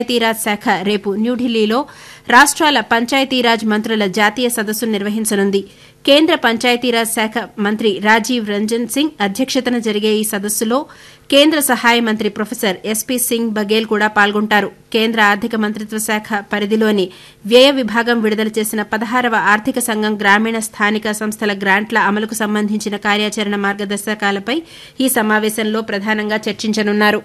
పంచాయతీరాజ్ శాఖ రేపు న్యూఢిల్లీలో రాష్ట్రాల పంచాయతీరాజ్ మంత్రుల జాతీయ సదస్సును నిర్వహించనుంది కేంద్ర పంచాయతీరాజ్ శాఖ మంత్రి రాజీవ్ రంజన్ సింగ్ అధ్యక్షతన జరిగే ఈ సదస్సులో కేంద్ర సహాయ మంత్రి ప్రొఫెసర్ ఎస్పీ సింగ్ బఘేల్ కూడా పాల్గొంటారు కేంద్ర ఆర్థిక మంత్రిత్వ శాఖ పరిధిలోని వ్యయ విభాగం విడుదల చేసిన పదహారవ ఆర్థిక సంఘం గ్రామీణ స్థానిక సంస్థల గ్రాంట్ల అమలుకు సంబంధించిన కార్యాచరణ మార్గదర్శకాలపై ఈ సమావేశంలో ప్రధానంగా చర్చించనున్నారు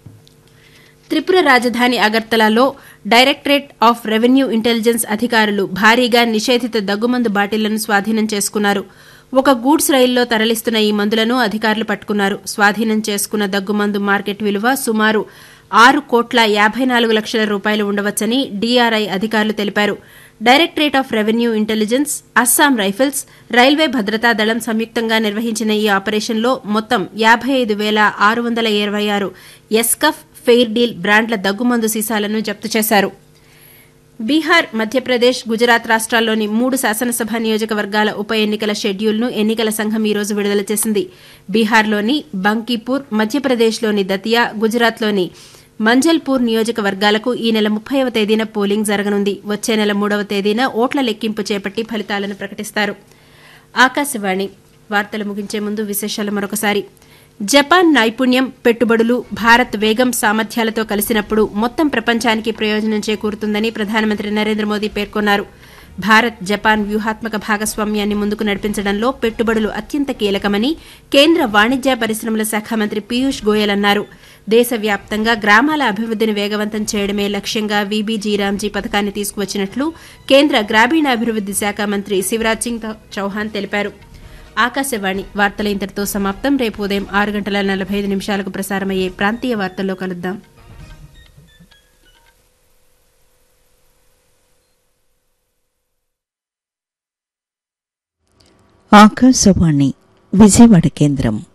త్రిపుర రాజధాని అగర్తలాలో డైరెక్టరేట్ ఆఫ్ రెవెన్యూ ఇంటెలిజెన్స్ అధికారులు భారీగా నిషేధిత దగ్గుమందు బాటిళ్లను స్వాధీనం చేసుకున్నారు ఒక గూడ్స్ రైల్లో తరలిస్తున్న ఈ మందులను అధికారులు పట్టుకున్నారు స్వాధీనం చేసుకున్న దగ్గుమందు మార్కెట్ విలువ సుమారు ఆరు కోట్ల యాబై నాలుగు లక్షల రూపాయలు ఉండవచ్చని డీఆర్ఐ అధికారులు తెలిపారు directorate of revenue intelligence Assam rifles railway భద్రతా దళం సంయుక్తంగా నిర్వహించిన ఈ ఆపరేషన్లో మొత్తం యాబై ఐదు వేల ఆరు వందల ఇరవై ఆరు ఎస్కఫ్ ఫెయిర్ డీల్ బ్రాండ్ల దగ్గుమందు సీసాలను జప్తు చేశారు బీహార్ మధ్యప్రదేశ్ గుజరాత్ రాష్ట్రాల్లోని మూడు శాసనసభ నియోజకవర్గాల ఉప ఎన్నికల షెడ్యూల్ను ఎన్నికల సంఘం ఈ రోజు విడుదల చేసింది బీహార్లోని బంకీపూర్ మధ్యప్రదేశ్లోని దతియా గుజరాత్లోని మంజల్పూర్ నియోజకవర్గాలకు ఈ నెల ముప్పైవ తేదీన పోలింగ్ జరగనుంది వచ్చే నెల మూడవ తేదీన ఓట్ల లెక్కింపు చేపట్టి ఫలితాలను ప్రకటిస్తారు ఆకాశవాణి వార్తలు ముగించే ముందు విశేషాలు మరొకసారి జపాన్ నైపుణ్యం పెట్టుబడులు భారత్ వేగం సామర్థ్యాలతో కలిసినప్పుడు మొత్తం ప్రపంచానికి ప్రయోజనం చేకూరుతుందని ప్రధానమంత్రి నరేంద్ర మోదీ పేర్కొన్నారు భారత్ జపాన్ వ్యూహాత్మక భాగస్వామ్యాన్ని ముందుకు నడిపించడంలో పెట్టుబడులు అత్యంత కీలకమని కేంద్ర వాణిజ్య పరిశ్రమల శాఖ మంత్రి పీయూష్ గోయల్ అన్నారు దేశవ్యాప్తంగా గ్రామాల అభివృద్దిని వేగవంతం చేయడమే లక్ష్యంగా వీబీజీ రామ్జీ పథకాన్ని తీసుకువచ్చినట్లు కేంద్ర గ్రామీణాభివృద్ది శాఖ మంత్రి శివరాజ్ సింగ్ చౌహాన్ తెలిపారు ఆకాశవాణి వార్తల ఇంతటితో సమాప్తం రేపు ఉదయం ఆరు గంటల నలభై ఐదు నిమిషాలకు ప్రసారమయ్యే ప్రాంతీయ వార్తల్లో కలుద్దాం ఆకాశవాణి విజయవాడ కేంద్రం